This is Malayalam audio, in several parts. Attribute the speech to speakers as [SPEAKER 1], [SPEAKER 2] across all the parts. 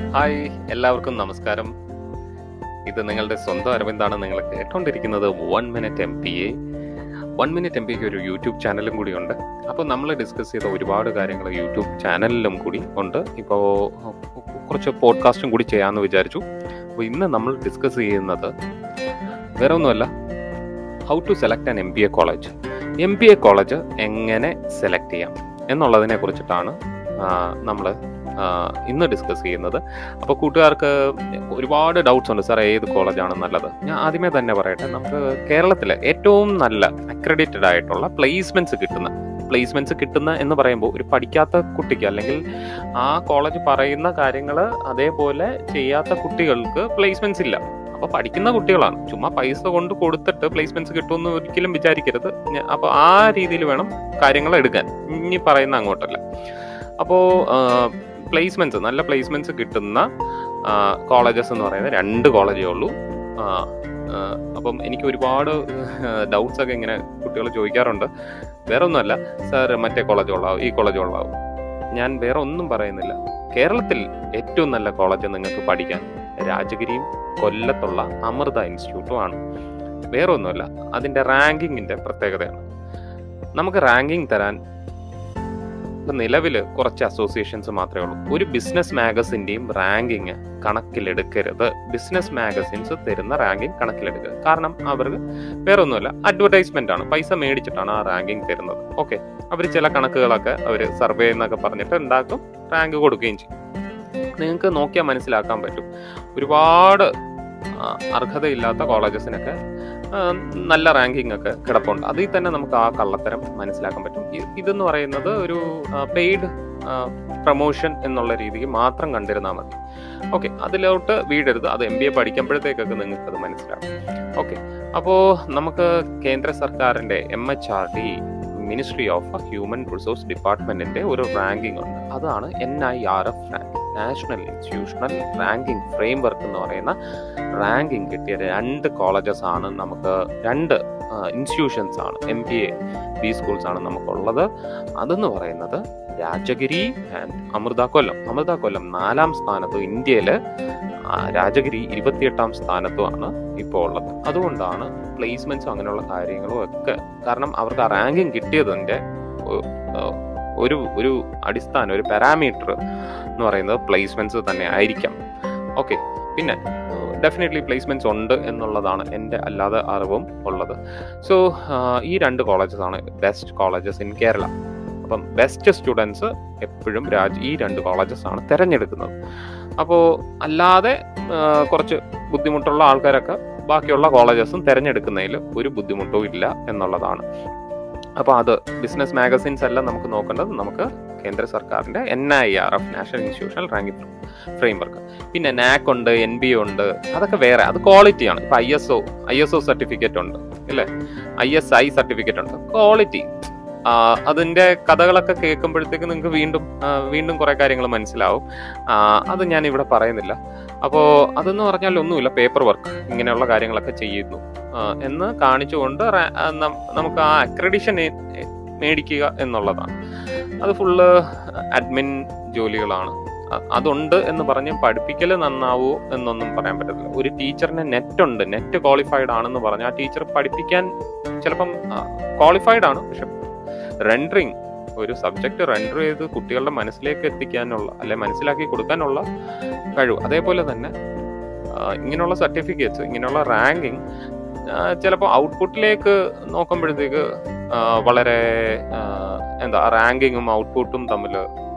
[SPEAKER 1] ഹായ് എല്ലാവർക്കും നമസ്കാരം ഇത് നിങ്ങളുടെ സ്വന്തം അരവിന്ദാണ് നിങ്ങൾ കേട്ടോണ്ടിരിക്കുന്നത് one minute M P A one minute M പിക്ക് ഒരു യൂട്യൂബ് ചാനലും കൂടി ഉണ്ട് അപ്പോൾ നമ്മൾ ഡിസ്കസ് ചെയ്ത ഒരുപാട് കാര്യങ്ങൾ യൂട്യൂബ് ചാനലിലും കൂടി ഉണ്ട് ഇപ്പോൾ കുറച്ച് പോഡ്കാസ്റ്റും കൂടി ചെയ്യാമെന്ന് വിചാരിച്ചു അപ്പോൾ ഇന്ന് നമ്മൾ ഡിസ്കസ് ചെയ്യുന്നത് വേറെ ഒന്നുമല്ല how to select an M B A college M B A college എങ്ങനെ സെലക്ട് ചെയ്യാം എന്നുള്ളതിനെ കുറിച്ചിട്ടാണ് നമ്മൾ ഇന്ന് ഡിസ്കസ് ചെയ്യുന്നത് അപ്പോൾ കൂട്ടുകാർക്ക് ഒരുപാട് ഡൗട്ട്സ് ഉണ്ട് സാർ ഏത് കോളേജാണ് നല്ലത് ഞാൻ ആദ്യമേ തന്നെ പറയട്ടെ നമുക്ക് കേരളത്തിലെ ഏറ്റവും നല്ല അക്രഡിറ്റഡ് ആയിട്ടുള്ള പ്ലേസ്മെന്റ്സ് കിട്ടുന്ന പ്ലേസ്മെന്റ്സ് കിട്ടുന്ന എന്ന് പറയുമ്പോൾ ഒരു പഠിക്കാത്ത കുട്ടിക്ക് അല്ലെങ്കിൽ ആ കോളേജ് പറയുന്ന കാര്യങ്ങൾ അതേപോലെ ചെയ്യാത്ത കുട്ടികൾക്ക് പ്ലേസ്മെന്റ്സ് ഇല്ല അപ്പൊ പഠിക്കുന്ന കുട്ടികളാണ് ചുമ്മാ പൈസ കൊണ്ട് കൊടുത്തിട്ട് പ്ലേസ്മെന്റ്സ് കിട്ടുമെന്ന് ഒരിക്കലും വിചാരിക്കരുത് അപ്പൊ ആ രീതിയിൽ വേണം കാര്യങ്ങൾ എടുക്കാൻ ഇനി പറയുന്ന അങ്ങോട്ടല്ല അപ്പോൾ പ്ലേസ്മെന്റ്സ് നല്ല പ്ലേസ്മെന്റ്സ് കിട്ടുന്ന കോളേജസ് എന്ന് പറയുന്നത് രണ്ട് കോളേജേ ഉള്ളൂ അപ്പം എനിക്ക് ഒരുപാട് ഡൗട്ട്സ് ഒക്കെ ഇങ്ങനെ കുട്ടികൾ ചോദിക്കാറുണ്ട് വേറെ ഒന്നുമല്ല സാർ മറ്റേ കോളേജ് കൊള്ളാവും ഈ കോളേജ് കൊള്ളാവും ഞാൻ വേറെ ഒന്നും പറയുന്നില്ല കേരളത്തിൽ ഏറ്റവും നല്ല കോളേജ് നിങ്ങൾക്ക് പഠിക്കാൻ രാജഗിരിയും കൊല്ലത്തുള്ള അമൃത ഇൻസ്റ്റിറ്റ്യൂട്ടും ആണ് വേറെ ഒന്നുമല്ല അതിൻ്റെ റാങ്കിങ്ങിൻ്റെ പ്രത്യേകതയാണ് നമുക്ക് റാങ്കിങ് തരാൻ നിലവിൽ കുറച്ച് അസോസിയേഷൻസ് മാത്രമേ ഉള്ളൂ ഒരു ബിസിനസ് മാഗസിൻ്റെയും റാങ്കിങ് കണക്കിലെടുക്കരുത് ബിസിനസ് മാഗസിൻസ് തരുന്ന റാങ്കിങ് കണക്കിലെടുക്കുക കാരണം അവർക്ക് വേറെ ഒന്നുമില്ല അഡ്വർടൈസ്മെന്റ് ആണ് പൈസ മേടിച്ചിട്ടാണ് ആ റാങ്കിങ് തരുന്നത് ഓക്കെ അവർ ചില കണക്കുകളൊക്കെ അവർ സർവേ എന്നൊക്കെ പറഞ്ഞിട്ട് ഉണ്ടാക്കും റാങ്ക് കൊടുക്കുകയും ചെയ്യും നിങ്ങൾക്ക് നോക്കിയാൽ മനസ്സിലാക്കാൻ പറ്റും ഒരുപാട് അർഹതയില്ലാത്ത കോളേജസിനൊക്കെ നല്ല റാങ്കിങ് ഒക്കെ കിടപ്പുണ്ട് അതിൽ തന്നെ നമുക്ക് ആ കള്ളത്തരം മനസ്സിലാക്കാൻ പറ്റും ഇതെന്ന് പറയുന്നത് ഒരു പെയ്ഡ് പ്രൊമോഷൻ എന്നുള്ള രീതിക്ക് മാത്രം കണ്ടിരുന്നാൽ മതി ഓക്കെ അതിലോട്ട് വീടരുത് അത് എം ബി എ പഠിക്കുമ്പോഴത്തേക്കൊക്കെ നിങ്ങൾക്ക് അത് മനസ്സിലാവും ഓക്കെ അപ്പോൾ നമുക്ക് കേന്ദ്ര സർക്കാരിൻ്റെ M H R D ministry of human resource ഡിപ്പാർട്ട്മെന്റിന്റെ ഒരു റാങ്കിങ് ഉണ്ട് അതാണ് N I R F rank national institutional ranking framework എന്ന് പറയുന്ന റാങ്കിങ് കിട്ടിയ രണ്ട് കോളേജസ് ആണ് നമുക്ക് രണ്ട് ഇൻസ്റ്റിറ്റ്യൂഷൻസ് ആണ് M B A B schools ആണ് നമുക്കുള്ളത് അതെന്ന് പറയുന്നത് രാജഗിരി ആൻഡ് അമൃത കൊല്ലം അമൃത കൊല്ലം നാലാം സ്ഥാനത്തും ഇന്ത്യയിൽ രാജഗിരി ഇരുപത്തിയെട്ടാം സ്ഥാനത്തുമാണ് ഇപ്പോൾ ഉള്ളത് അതുകൊണ്ടാണ് പ്ലേസ്മെന്റ്സും അങ്ങനെയുള്ള കാര്യങ്ങളും ഒക്കെ കാരണം അവർക്ക് ആ റാങ്കിങ് കിട്ടിയതിൻ്റെ ഒരു ഒരു അടിസ്ഥാനം ഒരു പാരാമീറ്റർ എന്ന് പറയുന്നത് പ്ലേസ്മെന്റ്സ് തന്നെ ആയിരിക്കാം ഓക്കെ പിന്നെ ഡെഫിനറ്റ്ലി പ്ലേസ്മെന്റ്സ് ഉണ്ട് എന്നുള്ളതാണ് എൻ്റെ അല്ലാതെ അറിവും ഉള്ളത് സോ ഈ രണ്ട് കോളേജസ് ആണ് ബെസ്റ്റ് കോളേജസ് ഇൻ കേരള അപ്പം ബെസ്റ്റ് സ്റ്റുഡൻസ് എപ്പോഴും രാജ് ഈ രണ്ട് കോളേജസ് ആണ് തിരഞ്ഞെടുക്കുന്നത് അപ്പോൾ അല്ലാതെ കുറച്ച് ബുദ്ധിമുട്ടുള്ള ആൾക്കാരൊക്കെ ബാക്കിയുള്ള കോളേജസും തിരഞ്ഞെടുക്കുന്നതിൽ ഒരു ബുദ്ധിമുട്ടും ഇല്ല എന്നുള്ളതാണ് അപ്പോൾ അത് ബിസിനസ് മാഗസിൻസ് എല്ലാം നമുക്ക് നോക്കേണ്ടത് നമുക്ക് കേന്ദ്ര സർക്കാരിൻ്റെ N I R F national institutional ranking framework പിന്നെ നാക് ഉണ്ട് എൻ ബി ഉണ്ട് അതൊക്കെ വേറെ അത് ക്വാളിറ്റിയാണ് ഇപ്പം I S O I S O certificate ഉണ്ട് അല്ലേ ഐ എസ് ഐ സർട്ടിഫിക്കറ്റ് ഉണ്ട് ക്വാളിറ്റി അതിൻ്റെ കഥകളൊക്കെ കേൾക്കുമ്പോഴത്തേക്ക് നിങ്ങൾക്ക് വീണ്ടും വീണ്ടും കുറേ കാര്യങ്ങൾ മനസ്സിലാവും അത് ഞാൻ ഇവിടെ പറയുന്നില്ല അപ്പോൾ അതെന്ന് പറഞ്ഞാൽ ഒന്നുമില്ല പേപ്പർ വർക്ക് ഇങ്ങനെയുള്ള കാര്യങ്ങളൊക്കെ ചെയ്യുന്നു എന്ന് കാണിച്ചുകൊണ്ട് നമുക്ക് ആ അക്രഡിഷൻ മേടിക്കുക എന്നുള്ളതാണ് അത് ഫുള്ള് അഡ്മിൻ ജോലികളാണ് അതുണ്ട് എന്ന് പറഞ്ഞ് പഠിപ്പിക്കൽ നന്നാവോ എന്നൊന്നും പറയാൻ പറ്റത്തില്ല ഒരു ടീച്ചറിന് നെറ്റ് ഉണ്ട് നെറ്റ് ക്വാളിഫൈഡ് ആണെന്ന് പറഞ്ഞാൽ ആ ടീച്ചർ പഠിപ്പിക്കാൻ ചിലപ്പം ക്വാളിഫൈഡ് ആണ് പക്ഷെ റെൻഡറിങ് ഒരു സബ്ജക്റ്റ് റെൻഡർ ചെയ്ത് കുട്ടികളുടെ മനസ്സിലേക്ക് എത്തിക്കാനുള്ള അല്ലെ മനസ്സിലാക്കി കൊടുക്കാനുള്ള കഴിവ് അതേപോലെ തന്നെ ഇങ്ങനെയുള്ള സർട്ടിഫിക്കറ്റ്സ് ഇങ്ങനെയുള്ള റാങ്കിങ് ചിലപ്പോൾ ഔട്ട്പുട്ടിലേക്ക് നോക്കുമ്പോഴത്തേക്ക് വളരെ എന്താ റാങ്കിങ്ങും ഔട്ട്പുട്ടും തമ്മിൽ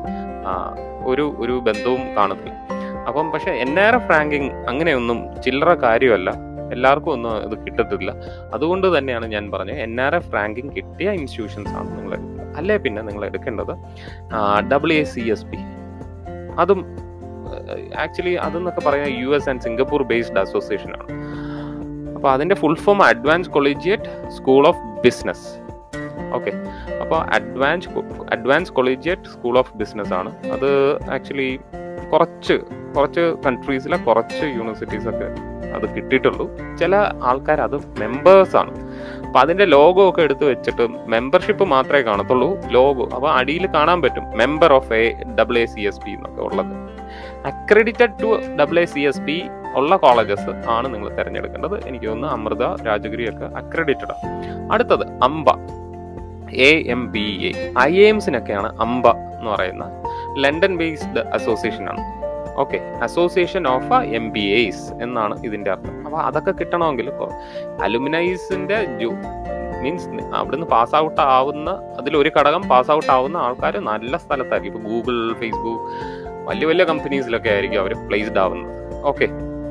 [SPEAKER 1] ഒരു ഒരു ബന്ധവും കാണത്തില്ല അപ്പം പക്ഷെ എൻ ആർ എഫ് റാങ്കിങ് അങ്ങനെയൊന്നും ചില്ലറ കാര്യമല്ല എല്ലാവർക്കും ഒന്നും ഇത് കിട്ടത്തില്ല അതുകൊണ്ട് തന്നെയാണ് ഞാൻ പറഞ്ഞത് എൻ ആർ എഫ് റാങ്കിങ് കിട്ടിയ ഇൻസ്റ്റിറ്റ്യൂഷൻസ് ആണ് നിങ്ങൾ എടുക്കുക അല്ലേ പിന്നെ നിങ്ങൾ എടുക്കേണ്ടത് W A C S P അതും ആക്ച്വലി അതെന്നൊക്കെ പറയുന്നത് U S and Singapore based association ആണ് അപ്പോൾ അതിൻ്റെ full form advance collegiate school of business okay അപ്പോൾ advance advance collegiate school of business ആണ് അത് ആക്ച്വലി കുറച്ച് കുറച്ച് കൺട്രീസിലെ കുറച്ച് യൂണിവേഴ്സിറ്റീസ് ഒക്കെ അത് കിട്ടിയിട്ടുള്ളൂ ചില ആൾക്കാർ അത് മെമ്പേഴ്സാണ് അപ്പം അതിൻ്റെ ലോഗോ ഒക്കെ എടുത്ത് വെച്ചിട്ട് മെമ്പർഷിപ്പ് മാത്രമേ കാണത്തുള്ളൂ ലോഗോ അപ്പോൾ അടിയിൽ കാണാൻ പറ്റും member of A double A C S P എന്നൊക്കെ ഉള്ളത് accredited to double A C S P ഉള്ള കോളേജസ് ആണ് നിങ്ങൾ തിരഞ്ഞെടുക്കേണ്ടത് എനിക്ക് തോന്നുന്നു അമൃത രാജഗിരി ഒക്കെ അക്രഡിറ്റഡ് അടുത്തത് AMBA A M B A I എംസിനൊക്കെയാണ് അംബ എന്ന് പറയുന്ന ലണ്ടൻ ബേസ്ഡ് അസോസിയേഷൻ ആണ് okay association of M B S എന്നാണ് ഇതിന്റെ അർത്ഥം അപ്പൊ അതൊക്കെ കിട്ടണമെങ്കിൽ അലുമിനൈസിന്റെ മീൻസ് അവിടുന്ന് പാസ് ഔട്ട് ആവുന്ന അതിലൊരു ഘടകം പാസ് ഔട്ട് ആവുന്ന ആൾക്കാർ നല്ല സ്ഥലത്തായിരിക്കും ഇപ്പൊ ഗൂഗിൾ ഫേസ്ബുക്ക് വലിയ വലിയ കമ്പനീസിലൊക്കെ ആയിരിക്കും അവർ പ്ലേസ്ഡ് ആവുന്നത് ഓക്കെ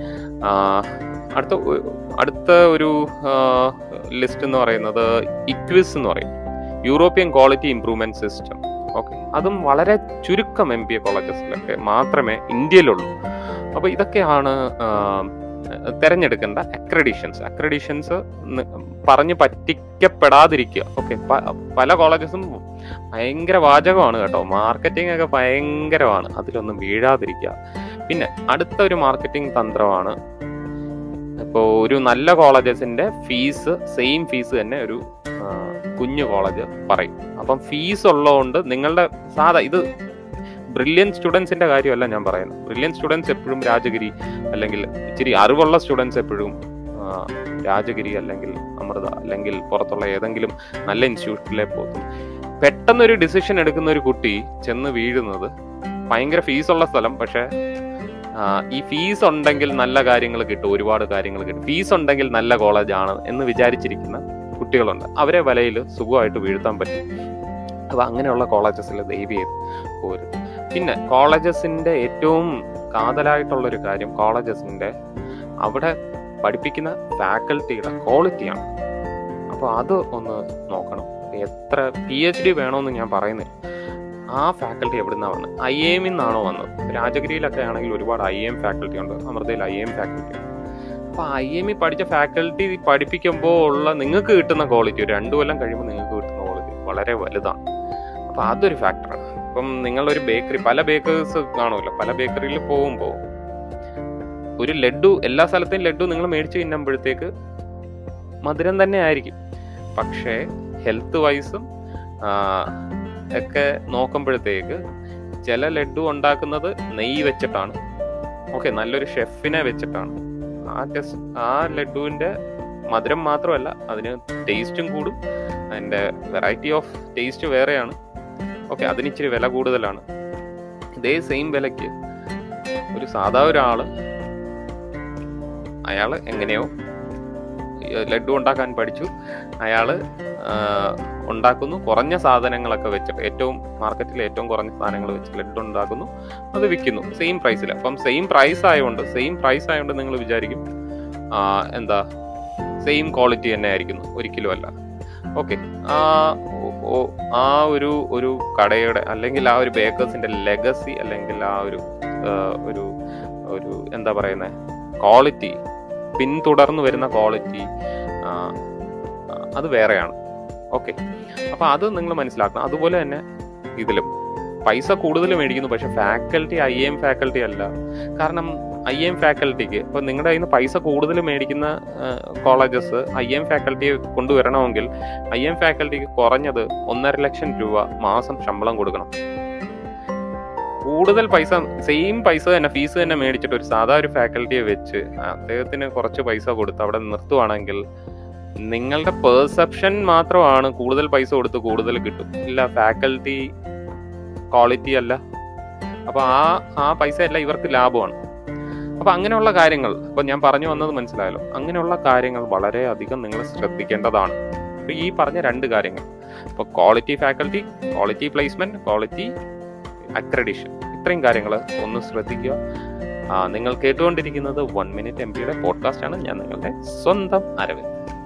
[SPEAKER 1] അടുത്ത ഒ- അടുത്ത ഒരു ലിസ്റ്റ് എന്ന് പറയുന്നത് ഇക്വിസ് എന്ന് പറയും European quality improvement system okay അതും വളരെ ചുരുക്കം എം ബി എ കോളേജസിലൊക്കെ മാത്രമേ ഇന്ത്യയിലുള്ളൂ അപ്പോൾ ഇതൊക്കെയാണ് ആ, തിരഞ്ഞെടുക്കേണ്ട അക്രഡിഷൻസ് അക്രഡിഷൻസ് പറഞ്ഞ് പറ്റിക്കപ്പെടാതിരിക്കുക ഓക്കെ പല കോളേജസും ഭയങ്കര വാചകമാണ് കേട്ടോ മാർക്കറ്റിംഗ് ഒക്കെ ഭയങ്കരമാണ് അതിലൊന്നും വീഴാതിരിക്കുക പിന്നെ അടുത്ത ഒരു മാർക്കറ്റിംഗ് തന്ത്രമാണ് ഇപ്പോൾ ഒരു നല്ല കോളേജസിന്റെ ഫീസ് സെയിം ഫീസ് തന്നെ ഒരു ആ, കുഞ്ഞു കോളേജ് പറയും അപ്പം ഫീസ് ഉള്ളതുകൊണ്ട് നിങ്ങളുടെ സാധാ ഇത് ബ്രില്യൻ സ്റ്റുഡൻസിന്റെ കാര്യമല്ല ഞാൻ പറയുന്നത് ബ്രില്യൻ സ്റ്റുഡൻസ് എപ്പോഴും രാജഗിരി അല്ലെങ്കിൽ ഇച്ചിരി അറിവുള്ള സ്റ്റുഡൻസ് എപ്പോഴും ആ, രാജഗിരി അല്ലെങ്കിൽ അമൃത അല്ലെങ്കിൽ പുറത്തുള്ള ഏതെങ്കിലും നല്ല ഇൻസ്റ്റിറ്റ്യൂട്ടിലെ പോകും പെട്ടെന്നൊരു ഡിസിഷൻ എടുക്കുന്ന ഒരു കുട്ടി ചെന്ന് വീഴുന്നത് ഭയങ്കര ഫീസുള്ള സ്ഥലം പക്ഷെ ആ, ഈ ഫീസ് ഉണ്ടെങ്കിൽ നല്ല കാര്യങ്ങൾ കിട്ടും ഒരുപാട് കാര്യങ്ങൾ കിട്ടും ഫീസ് ഉണ്ടെങ്കിൽ നല്ല കോളേജാണ് എന്ന് വിചാരിച്ചിരിക്കുന്ന കുട്ടികളുണ്ട് അവരെ വലയിൽ സുഖമായിട്ട് വീഴ്ത്താൻ പറ്റും അപ്പൊ അങ്ങനെയുള്ള കോളേജസിൽ ദയവ് ചെയ്ത് പോരുത് പിന്നെ കോളേജസിന്റെ ഏറ്റവും കാതലായിട്ടുള്ള ഒരു കാര്യം കോളേജസിന്റെ അവിടെ പഠിപ്പിക്കുന്ന ഫാക്കൽറ്റിയുടെ ക്വാളിറ്റിയാണ് അപ്പോൾ അത് ഒന്ന് നോക്കണം എത്ര പി എച്ച് ഡി വേണമെന്ന് ഞാൻ പറയുന്നില്ല ആ ഫാക്കൽറ്റി എവിടുന്നാണ് വന്നത് ഐ എം നിന്നാണോ വന്നത് രാജഗിരിയിലൊക്കെ ആണെങ്കിൽ ഒരുപാട് ഐ എം ഫാക്കൽറ്റി ഉണ്ട് അമൃതയിൽ ഐ എം ഫാക്കൽറ്റി ഉണ്ട് അപ്പൊ ഐ എം ഇ പഠിച്ച ഫാക്കൽറ്റി പഠിപ്പിക്കുമ്പോൾ ഉള്ള നിങ്ങൾക്ക് കിട്ടുന്ന ക്വാളിറ്റി ഒരു രണ്ടു കൊല്ലം കഴിയുമ്പോൾ നിങ്ങൾക്ക് കിട്ടുന്ന ക്വാളിറ്റി വളരെ വലുതാണ് അപ്പൊ അതൊരു ഫാക്ടറാണ് ഇപ്പം നിങ്ങളൊരു ബേക്കറി പല ബേക്കേഴ്സ് കാണുമല്ലോ പല ബേക്കറിയിൽ പോകുമ്പോൾ ഒരു ലഡു എല്ലാ സ്ഥലത്തെയും ലഡു നിങ്ങൾ മേടിച്ച് തിന്നുമ്പോഴത്തേക്ക് മധുരം തന്നെ ആയിരിക്കും പക്ഷേ ഹെൽത്ത് വൈസും ഒക്കെ നോക്കുമ്പോഴത്തേക്ക് ചില ലഡു ഉണ്ടാക്കുന്നത് നെയ്യ് വെച്ചിട്ടാണ് ഓക്കെ നല്ലൊരു ഷെഫിനെ വെച്ചിട്ടാണ് ആ ടെസ്റ്റ് ആ ലഡുവിന്റെ മധുരം മാത്രമല്ല അതിന് ടേസ്റ്റും കൂടും അതിന്റെ വെറൈറ്റി ഓഫ് ടേസ്റ്റ് വേറെയാണ് ഓക്കെ അതിന് ഇച്ചിരി വില കൂടുതലാണ് ഇതേ സെയിം വിലയ്ക്ക് ഒരു സാധാ ഒരാള് അയാള് എങ്ങനെയോ ഈ ലഡു ഉണ്ടാക്കാൻ പഠിച്ചു അയാള് ആ, ഉണ്ടാക്കുന്നു കുറഞ്ഞ സാധനങ്ങളൊക്കെ വെച്ചിട്ട് ഏറ്റവും മാർക്കറ്റിൽ ഏറ്റവും കുറഞ്ഞ സാധനങ്ങൾ വെച്ച് ലഡു ഉണ്ടാക്കുന്നു അത് വിൽക്കുന്നു സെയിം പ്രൈസിൽ അപ്പം സെയിം പ്രൈസ് ആയതുകൊണ്ട് സെയിം പ്രൈസ് ആയതുകൊണ്ട് നിങ്ങൾ വിചാരിക്കും ആ, എന്താ സെയിം ക്വാളിറ്റി തന്നെ ആയിരിക്കുന്നു ഒരിക്കലും അല്ല ഓക്കെ ആ ഓ- ഓ- ആ ഒരു ഒരു കടയുടെ അല്ലെങ്കിൽ ആ ഒരു ബേക്കേഴ്സിന്റെ ലെഗസി അല്ലെങ്കിൽ ആ ഒരു ആ, ഒരു ഒരു എന്താ പറയുന്നത് ക്വാളിറ്റി പിന്തുടർന്നു വരുന്ന ക്വാളിറ്റി അത് വേറെയാണ് ഓക്കെ അപ്പൊ അത് നിങ്ങൾ മനസ്സിലാക്കണം അതുപോലെ തന്നെ ഇതിലും പൈസ കൂടുതൽ മേടിക്കുന്നു പക്ഷെ ഫാക്കൽറ്റി ഐ എം ഫാക്കൽറ്റി അല്ല കാരണം ഐ എം ഫാക്കൽറ്റിക്ക് ഇപ്പൊ നിങ്ങളുടെ കയ്യിൽ നിന്ന് പൈസ കൂടുതൽ മേടിക്കുന്ന കോളേജസ് ഐ എം ഫാക്കൽറ്റിയെ കൊണ്ടുവരണമെങ്കിൽ ഐ എം ഫാക്കൽറ്റിക്ക് കുറഞ്ഞത് ഒന്നര ലക്ഷം രൂപ മാസം ശമ്പളം കൊടുക്കണം കൂടുതൽ പൈസ സെയിം പൈസ തന്നെ ഫീസ് തന്നെ മേടിച്ചിട്ട് ഒരു സാധാ ഒരു ഫാക്കൽറ്റിയെ വെച്ച് അദ്ദേഹത്തിന് കുറച്ച് പൈസ കൊടുത്ത് അവിടെ നിർത്തുവാണെങ്കിൽ നിങ്ങളുടെ പെർസെപ്ഷൻ മാത്രമാണ് കൂടുതൽ പൈസ കൊടുത്ത് കൂടുതൽ കിട്ടും ഇല്ല ഫാക്കൽറ്റി ക്വാളിറ്റി അല്ല അപ്പൊ ആ ആ പൈസ അല്ല ഇവർക്ക് ലാഭമാണ് അപ്പൊ അങ്ങനെയുള്ള കാര്യങ്ങൾ ഇപ്പൊ ഞാൻ പറഞ്ഞു വന്നത് മനസ്സിലായല്ലോ അങ്ങനെയുള്ള കാര്യങ്ങൾ വളരെ അധികം നിങ്ങൾ ശ്രദ്ധിക്കേണ്ടതാണ് അപ്പൊ ഈ പറഞ്ഞ രണ്ട് കാര്യങ്ങൾ ഇപ്പൊ quality faculty quality placement quality accreditation ഇത്രയും കാര്യങ്ങൾ ഒന്ന് ശ്രദ്ധിക്കുക ആ, നിങ്ങൾ കേട്ടുകൊണ്ടിരിക്കുന്നത് വൺ മിനിറ്റ് എം പിയുടെ പോഡ്കാസ്റ്റ് ആണ് ഞാൻ നിങ്ങളുടെ സ്വന്തം അരവിന്ദ്